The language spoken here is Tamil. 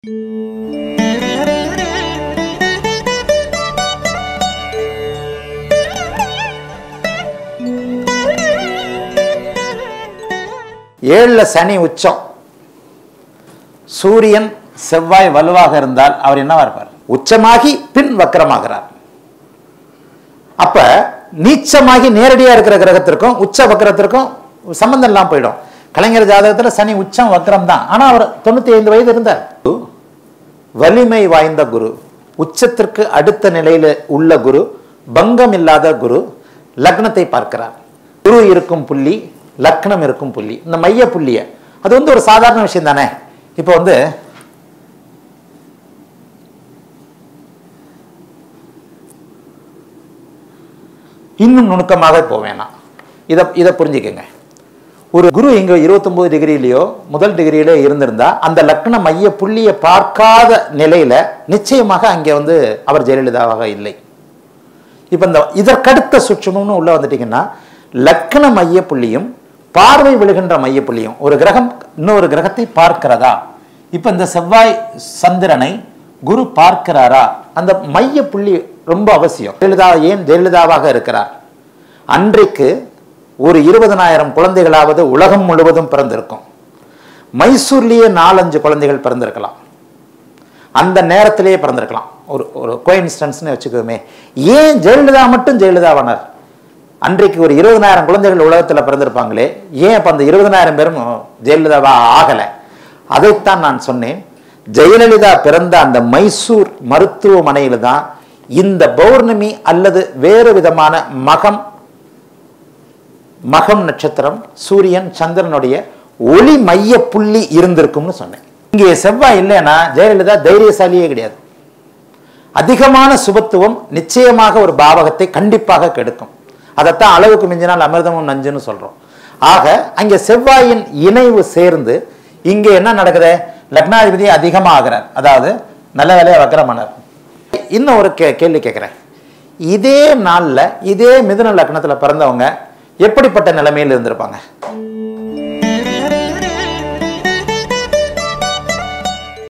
ஏழுல சனி உச்சம் சூரியன் செவ்வாய் வலுவாக இருந்தால் அவர் என்னவா இருப்பார் உச்சமாகி பின் வக்கரமாகிறார் அப்ப நீச்சமாகி நேரடியா இருக்கிற கிரகத்திற்கும் உச்ச வக்கரத்திற்கும் சம்பந்தம் இல்லாம போயிடும் கலைஞர் ஜாதகத்துல சனி உச்சம் வக்கரம் தான் ஆனா அவர் தொண்ணூத்தி ஐந்து வயது இருந்தார் வலிமை வாய்ந்த குரு உச்சத்திற்கு அடுத்த நிலையில உள்ள குரு பங்கம் இல்லாத குரு லக்னத்தை பார்க்கிறார் குரு இருக்கும் புள்ளி லக்னம் இருக்கும் புள்ளி இந்த மைய புள்ளிய அது வந்து ஒரு சாதாரண விஷயம் தானே இப்போ வந்து இன்னும் நுணுக்கமாக போவேனா இதை இதை புரிஞ்சுக்கங்க ஒரு குரு இங்க 29 டிகிரிலேயோ முதல் டிகிரியிலோ இருந்திருந்தா அந்த லக்ன மைய புள்ளியை பார்க்காத நிலையில நிச்சயமாக அங்கே வந்து அவர் ஜெயலலிதாவாக இல்லை இப்போ இந்த இதற்கடுத்த சுற்றுமும்னு உள்ள வந்துட்டீங்கன்னா லக்ன மைய புள்ளியும் பார்வை விழுகின்ற மைய புள்ளியும் ஒரு கிரகம் இன்னொரு கிரகத்தை பார்க்கிறதா இப்போ இந்த செவ்வாய் சந்திரனை குரு பார்க்கிறாரா அந்த மைய புள்ளி ரொம்ப அவசியம் ஜெயலலிதா ஏன் ஜெயலலிதாவாக இருக்கிறார் அன்றைக்கு ஒரு இருபதனாயிரம் குழந்தைகளாவது உலகம் முழுவதும் பிறந்திருக்கும் மைசூர்லேயே நாலஞ்சு குழந்தைகள் பிறந்திருக்கலாம் அந்த நேரத்திலேயே பிறந்திருக்கலாம் ஒரு ஒரு கோயின்ஸ்டன்ஸ்னு வச்சுக்கோமே ஏன் ஜெயலலிதா மட்டும் ஜெயலலிதாவானார் அன்றைக்கு ஒரு இருபதனாயிரம் குழந்தைகள் உலகத்தில் பிறந்திருப்பாங்களே ஏன் அப்போ அந்த இருபதனாயிரம் பேரும் ஜெயலலிதாவா ஆகலை அதைத்தான் நான் சொன்னேன் ஜெயலலிதா பிறந்த அந்த மைசூர் மருத்துவமனையில் தான் இந்த பௌர்ணமி அல்லது வேறு விதமான மகம் மகம் நட்சத்திரம் சூரியன் சந்திரனுடைய ஒளி மைய புள்ளி இருந்திருக்கும்னு சொன்னேன் இங்கே செவ்வாய் இல்லைன்னா ஜெயலலிதா தைரியசாலியே கிடையாது அதிகமான சுபத்துவம் நிச்சயமாக ஒரு பாவகத்தை கண்டிப்பாக கெடுக்கும் அதைத்தான் அளவுக்கு மிஞ்சினால் அமிர்தமும் நஞ்சுன்னு சொல்றோம் ஆக அங்கே செவ்வாயின் இணைவு சேர்ந்து இங்கே என்ன நடக்குது லக்னாதிபதி அதிகமாக ஆகிறார் அதாவது நல்ல வேலையை வக்கரமானார் இன்னும் ஒரு கே கேள்வி கேட்குறேன் இதே நாளில் இதே மிதுன லக்னத்தில் பிறந்தவங்க எப்படிப்பட்ட நிலைமையில் இருந்திருப்பாங்க